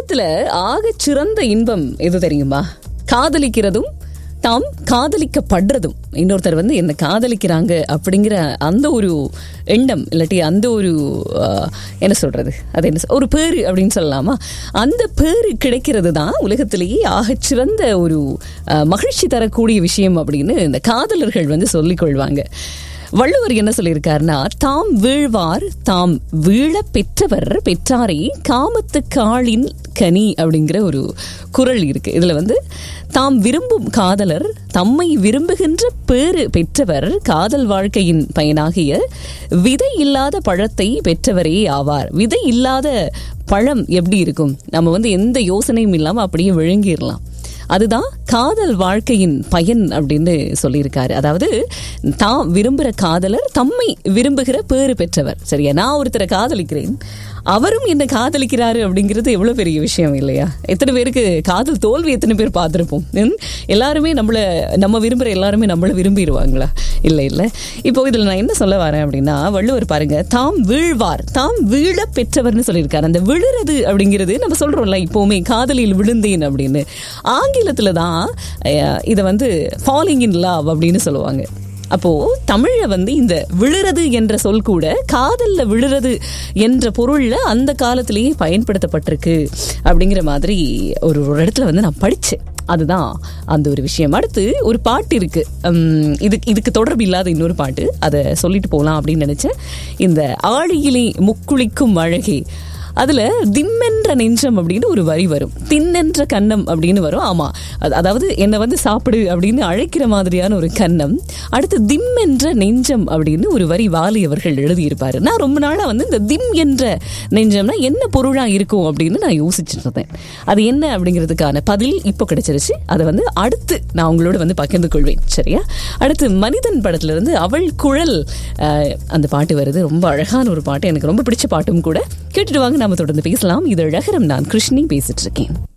உலகத்துல ஆகச் சிறந்த இன்பம் எது தெரியுமா காதலிக்கிறதும் தாம் காதலிக்கப்படுறதும் இன்னொருத்தர் வந்து என்ன காதலிக்கிறாங்க அப்படிங்கிற அந்த ஒரு எண்ணம் இல்லாட்டி அந்த ஒரு ஆஹ், என்ன சொல்றது அது என்ன சொ- ஒரு பேரு அப்படின்னு சொல்லலாமா அந்த பேரு கிடைக்கிறது தான் உலகத்திலேயே ஆகச் சிறந்த ஒரு ஆஹ், மகிழ்ச்சி தரக்கூடிய விஷயம் அப்படின்னு இந்த காதலர்கள் வந்து சொல்லிக் கொள்வாங்க வள்ளுவர் என்ன சொல்லியிருக்காருன்னா தாம் வீழ்வார் தாம் வீழ பெற்றவர் பெற்றாரே காமத்து காளின் கனி அப்படிங்கிற ஒரு குறள் இருக்கு இதுல வந்து தாம் விரும்பும் காதலர் தம்மை விரும்புகின்ற பேறு பெற்றவர் காதல் வாழ்க்கையின் பயனாகிய விதை இல்லாத பழத்தை பெற்றவரே ஆவார் விதை இல்லாத பழம் எப்படி இருக்கும் நம்ம வந்து எந்த யோசனையும் இல்லாம அப்படியே விழுங்கிடலாம் அதுதான் காதல் வாழ்க்கையின் பயன் அப்படின்னு சொல்லியிருக்காரு அதாவது தான் விரும்புகிற காதலர் தம்மை விரும்புகிற பேறு பெற்றவர் சரியா நான் ஒருத்தரை காதலிக்கிறேன் அவரும் என்ன காதலிக்கிறாரு அப்படிங்கிறது எவ்வளவு பெரிய விஷயம் இல்லையா எத்தனை பேருக்கு காதல் தோல்வி எத்தனை பேர் பார்த்துருப்போம் ம்? எல்லாருமே நம்மள நம்ம விரும்புகிற எல்லாருமே நம்மள விரும்பிடுவாங்களா இல்லை இல்லை இப்போ இதில் நான் என்ன சொல்ல வரேன் அப்படின்னா வள்ளுவர் பாருங்க தாம் வீழ்வார் தாம் வீழ பெற்றவர்னு சொல்லியிருக்காரு அந்த விழுறது அப்படிங்கிறது நம்ம சொல்றோம்ல இப்போவுமே காதலில் விழுந்தேன் அப்படின்னு ஆங்கிலத்துல தான் அஹ், இதை வந்து ஃபாலிங் இன் லவ் அப்படின்னு சொல்லுவாங்க அப்போ தமிழ்ல வந்து இந்த விழுறது என்ற சொல் கூட காதல்ல விழுறது என்ற பொருள்ல அந்த காலத்திலேயே பயன்படுத்தப்பட்டிருக்கு அப்படிங்கிற மாதிரி ஒரு ஒரு இடத்துல வந்து நான் படிச்சேன் அதுதான் அந்த ஒரு விஷயம் அடுத்து ஒரு பாட்டு இருக்கு உம், இதுக்கு இதுக்கு தொடர்பு இல்லாத இன்னொரு பாட்டு அதை சொல்லிட்டு போகலாம் அப்படின்னு நினைச்சேன் இந்த ஆழியிலே முக்குளிக்கும் அழகே அதுல திம்மென்ற நெஞ்சம் அப்படின்னு ஒரு வரி வரும் தின்னென்ற கன்னம் அப்படின்னு வரும் ஆமா அது- அதாவது என்னை வந்து சாப்பிடு அப்படின்னு அழைக்கிற மாதிரியான ஒரு கன்னம் அடுத்து திம் என்ற நெஞ்சம் அப்படின்னு ஒரு வரி வாலி அவர்கள் எழுதியிருப்பாரு நான் ரொம்ப நாளா வந்து இந்த திம் என்ற நெஞ்சம்னா என்ன பொருளா இருக்கும் அப்படின்னு நான் யோசிச்சுட்டு இருந்தேன் அது என்ன அப்படிங்கிறதுக்கான பதில் இப்போ கிடைச்சிருச்சு அதை வந்து அடுத்து நான் உங்களோட வந்து பகிர்ந்து கொள்வேன் சரியா அடுத்து மனிதன் படத்துல இருந்து அவள் குழல் அஹ், அந்த பாட்டு வருது ரொம்ப அழகான ஒரு பாட்டு எனக்கு ரொம்ப பிடிச்ச பாட்டும் கூட கேட்டுட்டு வாங்க நாம தொடர்ந்து பேசலாம் இது அழகரம் நான் கிருஷ்ணி பேசிட்டு இருக்கேன்